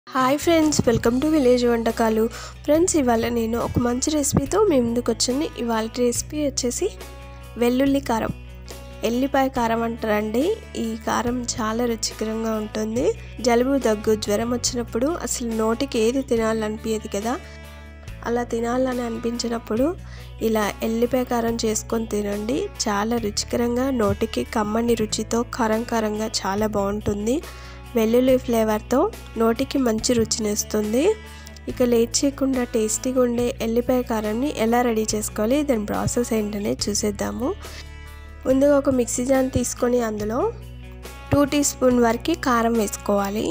hi friends welcome to village వంటకాలు friends ఇవాళ నేను ఒక మంచి రెసిపీతో మీ ముందుకు వచ్చాను ఇవాళ రెసిపీ వచ్చేసి వెల్లుల్లి కారం ఎల్లిపాయ కారం అంటారండి ఈ కారం చాలా రుచికరంగా ఉంటుంది జలుబు దగ్గు జ్వరం వచ్చినప్పుడు అసలు నోటికి ఏది తినాలనిపించదు కదా అలా తినాలని అనిపించినప్పుడు ఇలా ఎల్లిపాయ కారం చేసుకొని తినండి చాలా రుచికరంగా నోటికి కమ్మని రుచితో కారం కారంగా చాలా బాగుంటుంది వెల్లుల్లి ఫ్లేవర్తో నోటికి మంచి రుచినిస్తుంది ఇక లేట్ చేయకుండా టేస్టీగా ఉండే ఎల్లిపాయ కారంని ఎలా రెడీ చేసుకోవాలి దాని ప్రాసెస్ ఏంటనే చూసేద్దాము ముందుగా ఒక మిక్సీ జాన్ తీసుకొని అందులో టూ టీ స్పూన్ వరకు కారం వేసుకోవాలి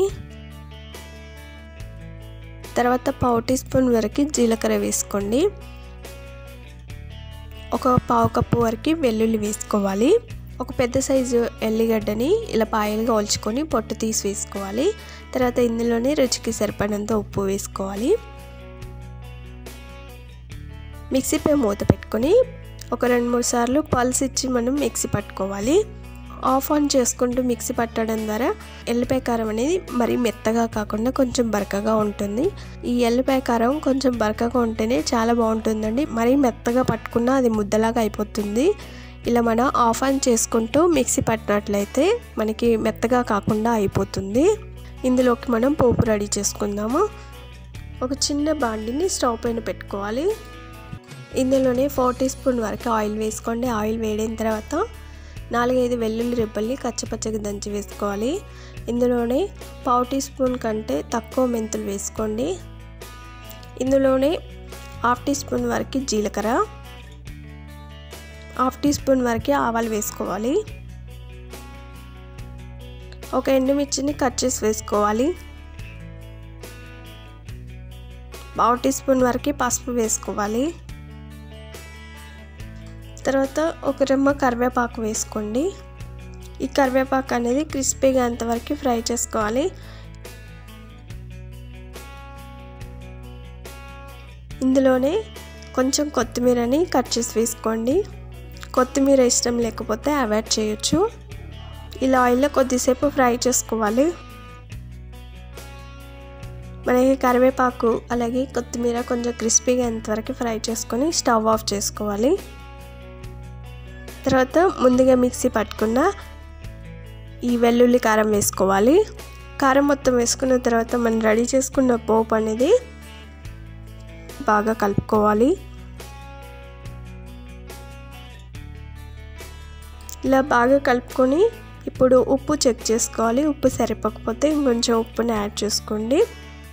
తర్వాత పావు టీ స్పూన్ వరకు జీలకర్ర వేసుకోండి ఒక పావు కప్పు వరకు వెల్లుల్లి వేసుకోవాలి ఒక పెద్ద సైజు ఎల్లిగడ్డని ఇలా పాయలుగా ఒలుచుకొని పొట్టు తీసి వేసుకోవాలి తర్వాత ఇందులోనే రుచికి సరిపడినంత ఉప్పు వేసుకోవాలి మిక్సీపై మూత పెట్టుకొని ఒక రెండు మూడు సార్లు పల్స్ ఇచ్చి మనం మిక్సీ పట్టుకోవాలి ఆఫ్ ఆన్ చేసుకుంటూ మిక్సీ పట్టడం ద్వారా ఎల్లిపాయ కారం అనేది మరీ మెత్తగా కాకుండా కొంచెం బరకగా ఉంటుంది ఈ ఎల్లిపాయ కారం కొంచెం బరకగా ఉంటేనే చాలా బాగుంటుందండి మరీ మెత్తగా పట్టుకున్నా అది ముద్దలాగా అయిపోతుంది ఇలా మనం ఆఫ్ ఆన్ చేసుకుంటూ మిక్సీ పట్టినట్లయితే మనకి మెత్తగా కాకుండా అయిపోతుంది ఇందులోకి మనం పోపు రెడీ చేసుకుందాము ఒక చిన్న బాండిని స్టవ్ పైన పెట్టుకోవాలి ఇందులోనే ఫోర్ టీ స్పూన్ వరకు ఆయిల్ వేసుకోండి ఆయిల్ వేడిన తర్వాత నాలుగైదు వెల్లుల్లి రెబ్బల్ని కచ్చపచ్చగా దంచి వేసుకోవాలి ఇందులోనే పావు టీ స్పూన్ కంటే తక్కువ మెంతులు వేసుకోండి ఇందులోనే హాఫ్ టీ స్పూన్ వరకు జీలకర్ర హాఫ్ టీ స్పూన్ వరకు ఆవాలు వేసుకోవాలి ఒక ఎండుమిర్చిని కట్ చేసి వేసుకోవాలి పావు టీ స్పూన్ వరకు పసుపు వేసుకోవాలి తర్వాత ఒక రెమ్మ కరివేపాకు వేసుకోండి ఈ కరివేపాకు అనేది క్రిస్పీగా అంతవరకు ఫ్రై చేసుకోవాలి ఇందులోనే కొంచెం కొత్తిమీరని కట్ చేసి వేసుకోండి కొత్తిమీర ఇష్టం లేకపోతే అవాయిడ్ చేయొచ్చు ఇలా ఆయిల్లో కొద్దిసేపు ఫ్రై చేసుకోవాలి మనకి కరివేపాకు అలాగే కొత్తిమీర కొంచెం క్రిస్పీగా ఎంతవరకు ఫ్రై చేసుకొని స్టవ్ ఆఫ్ చేసుకోవాలి తర్వాత ముందుగా మిక్సీ పట్టుకున్న ఈ వెల్లుల్లి కారం వేసుకోవాలి కారం మొత్తం వేసుకున్న తర్వాత మనం రెడీ చేసుకున్న పోపు అనేది బాగా కలుపుకోవాలి ఇలా బాగా కలుపుకొని ఇప్పుడు ఉప్పు చెక్ చేసుకోవాలి ఉప్పు సరిపోకపోతే ఇంకొంచెం ఉప్పుని యాడ్ చేసుకోండి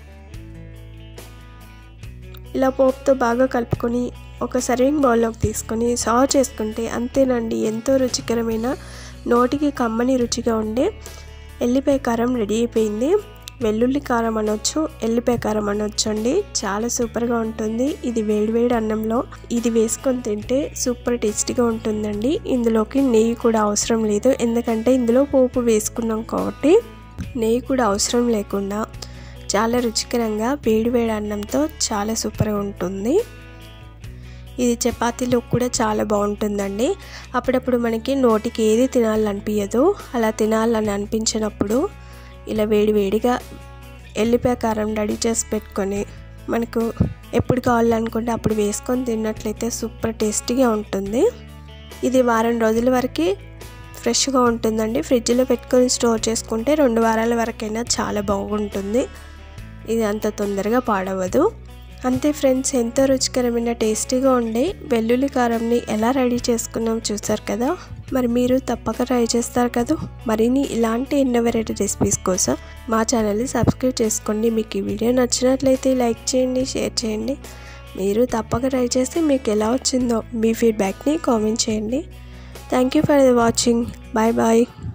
ఇలా పోపుతో బాగా కలుపుకొని ఒక సర్వింగ్ బౌల్లోకి తీసుకొని సర్వ్ చేసుకుంటే అంతేనండి ఎంతో రుచికరమైన నోటికి కమ్మని రుచిగా ఉండే ఎల్లిపాయ కారం రెడీ అయిపోయింది వెల్లుల్లి కారం అనొచ్చు ఎల్లిపాయ కారం అనొచ్చు అండి చాలా సూపర్గా ఉంటుంది ఇది వేడివేడి అన్నంలో ఇది వేసుకొని తింటే సూపర్ టేస్టీగా ఉంటుందండి ఇందులోకి నెయ్యి కూడా అవసరం లేదు ఎందుకంటే ఇందులో పోపు వేసుకున్నాం కాబట్టి నెయ్యి కూడా అవసరం లేకుండా చాలా రుచికరంగా వేడివేడి అన్నంతో చాలా సూపర్గా ఉంటుంది ఇది చపాతీలో కూడా చాలా బాగుంటుందండి అప్పుడప్పుడు మనకి నోటికి ఏది తినాలనిపించదు అలా తినాలని అనిపించినప్పుడు ఇలా వేడి వేడిగా ఎల్లిపాయ కారం రెడీ చేసి పెట్టుకొని మనకు ఎప్పుడు కావాలనుకుంటే అప్పుడు వేసుకొని తిన్నట్లయితే సూపర్ టేస్టీగా ఉంటుంది ఇది వారం రోజుల వరకు ఫ్రెష్గా ఉంటుందండి ఫ్రిడ్జ్లో పెట్టుకొని స్టోర్ చేసుకుంటే రెండు వారాల వరకైనా చాలా బాగుంటుంది ఇది అంత తొందరగా పాడవదు అంతే ఫ్రెండ్స్ ఎంతో రుచికరమైన టేస్టీగా ఉండే వెల్లుల్లి కారంని ఎలా రెడీ చేసుకున్నాం చూసారు కదా మరి మీరు తప్పక ట్రై చేస్తారు కదా మరిన్ని ఇలాంటి ఎన్నో వెరైటీ రెసిపీస్ కోసం మా ఛానల్ని సబ్స్క్రైబ్ చేసుకోండి మీకు ఈ వీడియో నచ్చినట్లయితే లైక్ చేయండి షేర్ చేయండి మీరు తప్పక ట్రై చేస్తే మీకు ఎలా వచ్చిందో మీ ఫీడ్బ్యాక్ని కామెంట్ చేయండి thank you for watching bye bye